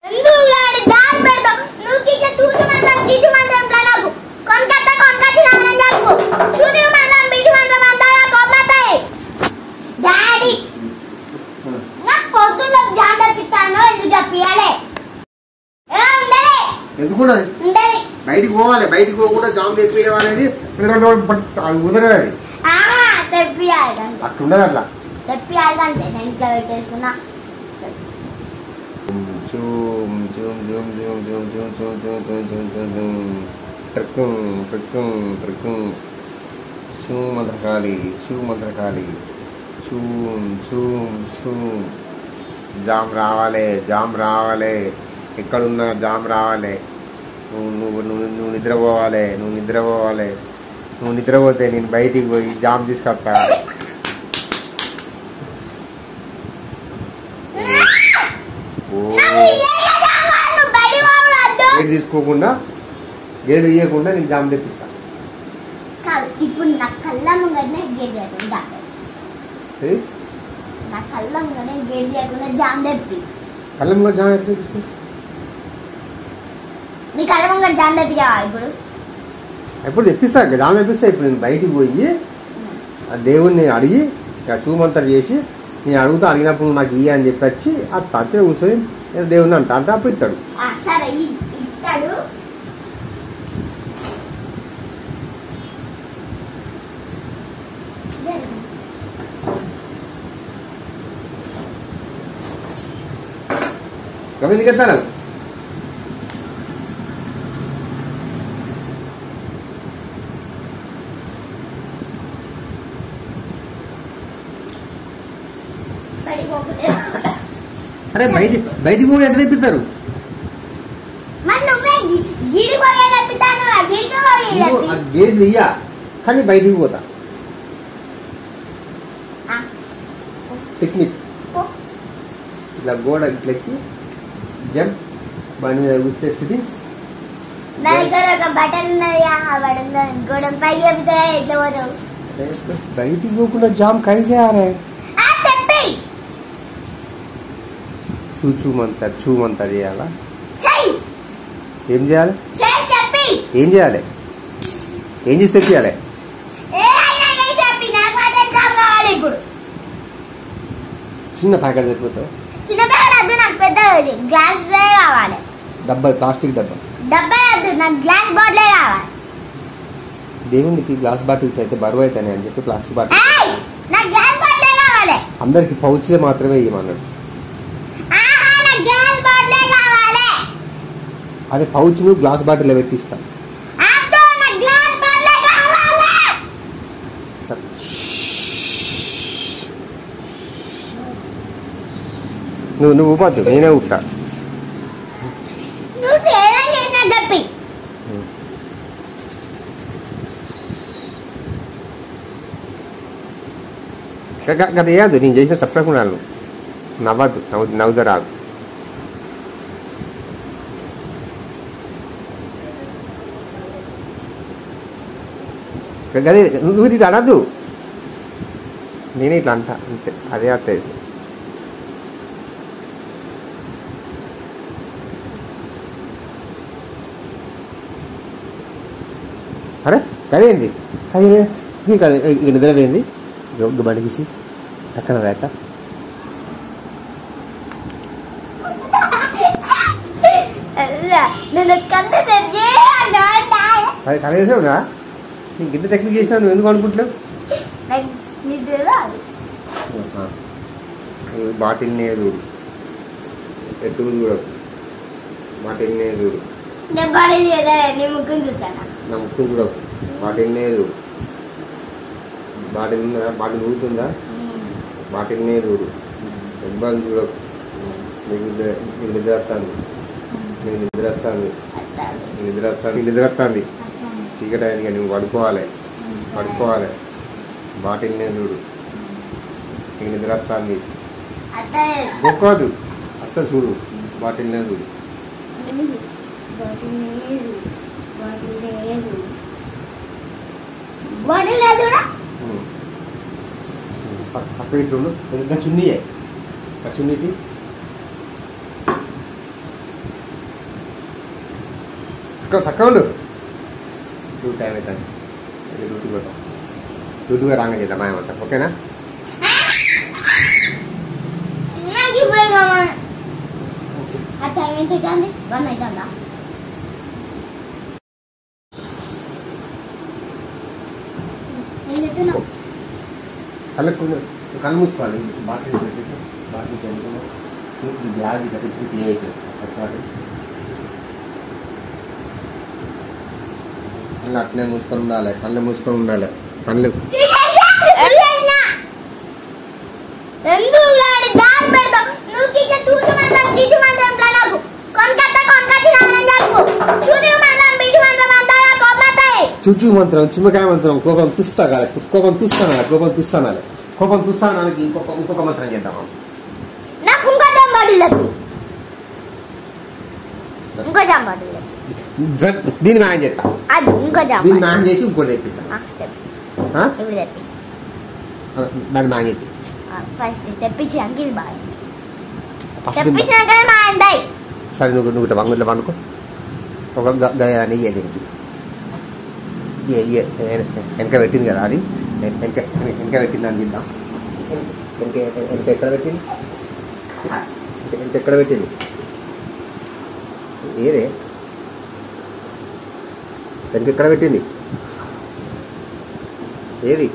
ఎందుకు లాడి దారి పెడతావు నువ్వు ఇట్లా చూసి మంత్రం గీచు మంత్రం నాకు కొనకత్త కొనకొచ్చినామని చెప్పు చూసి మంత్రం బీచు మంత్రం అంతా కొమ్మతాయి డాడీ నాకు పొద్దున్న జాన్ తెప్పిస్తాను ఎందుకు చెప్పియాలే ఏ ఉండలే ఎందుకు ఉండదు ఉండలే బయటికి పోవాలి బయటికి పోకుండా జామ్ తెప్పియడం అనేది అది కుదరదు ఆహా తెప్పియాలి అంతే అట్లుండదు అట్లా తెప్పియాలి అంతే నేను ఇంట్లో పెట్టేసుకున్నా జూమ్ జూమ్ జూమ్ జూమ్ జూమ్ జూమ్ జూమ్ జూమ్ జూమ్ జూమ్ జూమ్ జూమ్ ట్రక్కుం ట్రక్కుం ట్రక్కుం షూ మంత్రకాళి షూ మంత్రకాళి షూమ్ షూమ్ షూమ్ జామ్ రావాలి జామ్ రావాలి ఎక్కడున్నా జామ్ రావాలి నువ్వు నువ్వు నువ్వు నువ్వు నిద్రపోవాలి నువ్వు నిద్రపోవాలి నువ్వు నిద్రపోతే నేను బయటికి పోయి జామ్ తీసుకొస్తా ఓ నాకు ఇయ్యాలి కదా, నువ్వు బయటికి పోవద్దు. గేట్ తీసుకోకుండా గేట్ తీయకుండా నేను జామ్ తెప్పిస్తా కాదు ఇప్పుడు నా కళ్ళ ముంగనే గేట్ చేయకుండా ఏయ్, నా కళ్ళ ముంగనే గేట్ చేయకుండా జామ్ తెప్పి కళ్ళం కూడా జామ్ ఎట్లా తెప్పిస్తా నీ కళ్ళ ముంగట జామ్ తెప్పియావా ఇప్పుడు ఎప్పుడు తెప్పిస్తా జామ్ తెప్పిస్తా ఇప్పుడు నేను బయటికి పోయి ఆ దేవుణ్ణి అడిగి ఇక చూమంతరు చేసి నేను అడుగుతా అడిగినప్పుడు నువ్వు నాకు ఇయ్య అని చెప్పి వచ్చి ఆ తచ్చిన కూర్చొని నేను దేవుణ్ణి అంటా అంటే అప్పుడు ఇస్తాడు ఆ, సరే ఇ- ఇస్తాడు గమని దిగేస్తాను బయటికి పోకుండా అరే బయట బయటికి పోయి ఎట్లా తెప్పిస్తారు మరి నువ్వే గి- గిడి పోయే తెప్పిస్తాను ఆ గిడికి పోయే నువ్వు ఆ తెప్పి గేట్ తీయ కానీ బయటికి పోతా ఆ, టెక్నిక్ పో. ఇట్లా గోడ ఇట్లా ఎక్కి జంప్ బండి మీద కూర్చే సిట్టింగ్స్ నా దగ్గర ఒక బటన్ ఉన్నది ఆ బటన్ గోడం పై చెప్తే ఎట్లా పోతావు బయటికి పోకుండా జామ్ కైసేయారే ఆ తెప్పి చూ చూమంతా చూమంతా చేయాలా చెయ్యి ఏం చేయాలి చెయ్యి చెప్పి ఏం చేయాలి ఏం చేసి తెప్పియాలి ఏ అయినా ఏ చెప్పి నాకు మాత్రం జాబ్ కావాలి ఇప్పుడు చిన్న ప్యాకెట్ తెచ్చిపోతావు చిన్న ప్యాకెట్ వద్దు నాకు పెద్ద గ్లాస్ కావాలి డబ్బా ప్లాస్టిక్ డబ్బా డబ్బా వద్దు నాకు గ్లాస్ బాటిలే కావాలి దేవునికి గ్లాస్ బాటిల్స్ అయితే బరువు అవుతాయి అని చెప్పి ప్లాస్టిక్ బాటిల్ ఏయ్ నాకు గ్లాస్ బాటిలే కావాలి అందరికి పౌచ్లే మాత్రమే ఇవ్వమన్నాడు ఆహా నాకు గ్లాస్ బాటిలే కావాలి అదే పౌచ్లు గ్లాస్ బాటిల్ పెట్టిస్తా అద్దు నాకు గ్లాస్ బాటిలే కావాలి సరే నువ్వు నువ్వు ఊపద్దు నేనే ఊపుతా నువ్వు ఏదైనా చేసినా చెప్పి గట్ట వేయద్దు నేను చేసిన చెప్పకుండా నువ్వు నవ్వద్దు నవ్వు నవ్వుదా రాదు గదే నువ్వు ఇట్లా అనద్దు నేనే ఇట్లా అంట అంతే అదే అత్తది అరే అదేంది అదే నీకు అది- ఇక నిద్ర పోయింది ఇక బండి గీసి పక్కన వేట నేను కంట తెరిచి అది కనీసంగా నీకు ఇంత టెక్నిక్ చేసినా నువ్వు ఎందుకు అనుకుంటున్నావు నాకు నిద్ర రాదు బాటిల్నే చూడు ఎటు చూడకు బాటిల్నే చూడు నేను బాడీ లేదా నీ ముగ్గురు చూస్తాను నా ముక్కు చూడకు బాటిల్నే చూడు బాటిల్ ఉందా బాటిల్ ఊగుతుందా బాటిల్నే చూడు ఇబ్బంది చూడకు నీకు నిద్ర నీకు నిద్ర వస్తుంది నీకు నిద్ర వస్తుంది నీకు నిద్ర వస్తుంది నీకు నిద్ర వస్తుంది చీకటి అయింది నువ్వు పడుకోవాలి పడుకోవాలి బాటిల్నే చూడు నీకు నిద్ర వస్తుంది అత్తే గొప్పదు అత్త చూడు బాటిల్నే చూడు బాడీ లేదు బాడీ లేదు బాడీ లేదు కూడా చక్కగా ఇట్లుండు ఇంకా చున్నీయే ఆ చున్నీటి చక్క చక్క ఉండు టూ టైం అవుతుంది అది డ్యూటీ పోతాం డ్యూటీ పోయి రాంగ చేద్దాం మాయమంతా ఓకేనా నాకు ఇప్పుడే కావాలి ఆ టైం ఎంత అవుతుంది వన్ అవుతుందా ఏం చెప్తున్నావు కళ్ళకు కళ్ళు మూసుకోవాలి బాటిల్ పెట్టేసి బాటిల్ పెట్టుకుని ఈ బ్యాగ్ ఇట్లా పిచ్చి పిచ్చి చేయకు చక్కటి కళ్ళు అట్నే మూసుకొని ఉండాలి కళ్ళు మూసుకొని ఉండాలి కళ్ళు ఎందుకు లాడి దారి పెడతాం నువ్వు ఇక చూసి మాత్రం గీచు మాత్రం నాకు కొనకత్త కొనకొచ్చినామని చెప్పు చూసి మాత్రం బీచు మాత్రం అంతా కొమ్మతాయి చుచ్చు మంత్రం చుమ్మకాయ మంత్రం కోపం తుస్తా కాదు కోపం తుస్తాను కోపం తుస్తానాలి కోపం తుస్తానానికి ఇంకొక ఇంకొక మంత్రం చేద్దాం నాకు ఇంకో జంబాటి లేదు ఇంకో జంబాటి లేదు దీన్ని మ్యాన్ చేస్తా అది ఇంకో దీన్ని జంబాటి మ్యాన్ చేసి ఇంకోటి తెప్పిద్దాం ఆ, తెప్పి. ఆ? ఇప్పుడు తెప్పి దాన్ని మ్యాన్ చేసి ఫస్ట్ తెప్పించాక ఇది బాగా ఫస్ట్ తెప్పించినాకనే మా అంటాయి సరే నువ్వు నువ్వు ఇట్లా వంగు ఇట్లా వండుకో ఒక గ- గ- నెయ్యి దీనికి ఏ ఏ వెనక పెట్టింది కదా అది వెనక వెనక పెట్టింది అని తిందాం వెనక వెనక ఎక్కడ పెట్టింది వెనక ఎక్కడ పెట్టింది ఏదే వెనక ఎక్కడ పెట్టింది ఏది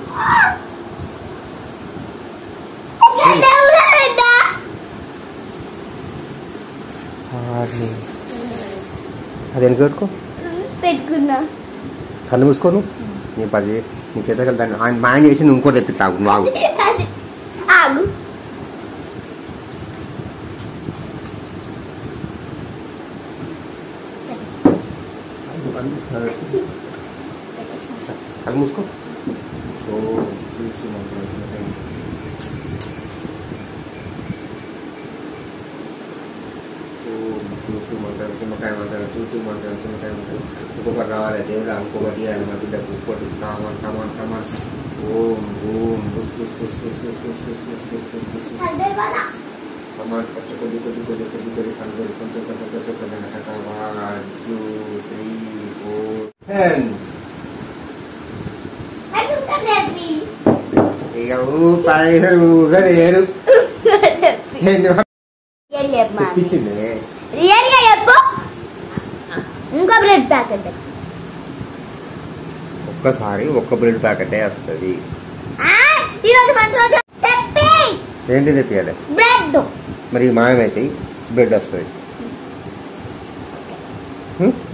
అది వెనక పెట్టుకో పెట్టుకున్నా కళ్ళు మూసుకోను నీ పది నీ చేతకి దాన్ని ఆయన మాయం చేసి నువ్వు ఇంకోటి తెప్పిస్తావు బాగు అది ఆగు కళ్ళు మూసుకో సో చూసి చూసి మంటారు చిమ్మకాయ మంటారు చూసి మంటారు చిమ్మకాయ మంటారు ఇంకొకటి రావాలి దేవుడా ఇంకొకటి ఇవ్వాలి మా బిడ్డకు ఇంకోటి కామన్ కామన్ కామన్ ఓం ఓం బుస్ బుస్ బుస్ బుస్ బుస్ బుస్ బుస్ బుస్ బుస్ బుస్ బుస్ బుస్ అదే బాగా కమాన్ కొంచెం కొద్ది కొద్ది కొద్ది కొద్ది కొద్ది కనుగొని కొంచెం కొంచెం కొంచెం కొంచెం one two three four ten అది ఇంకా తెప్పి ఇక ఊ పైసలు ఊగలేరు రియల్ చెప్పమా తెప్పించింది రియల్ గా చెప్పు ఇంకో బ్రెడ్ ప్యాకెట్ ఒక్కసారి ఒక్క బ్రెడ్ ప్యాకెటే వస్తుంది ఈరోజు మంచి రోజు తెప్పి ఏంటి తెప్పియాలి బ్రెడ్ మరి మాయమైతే బ్రెడ్ వస్తుంది హ్మ్?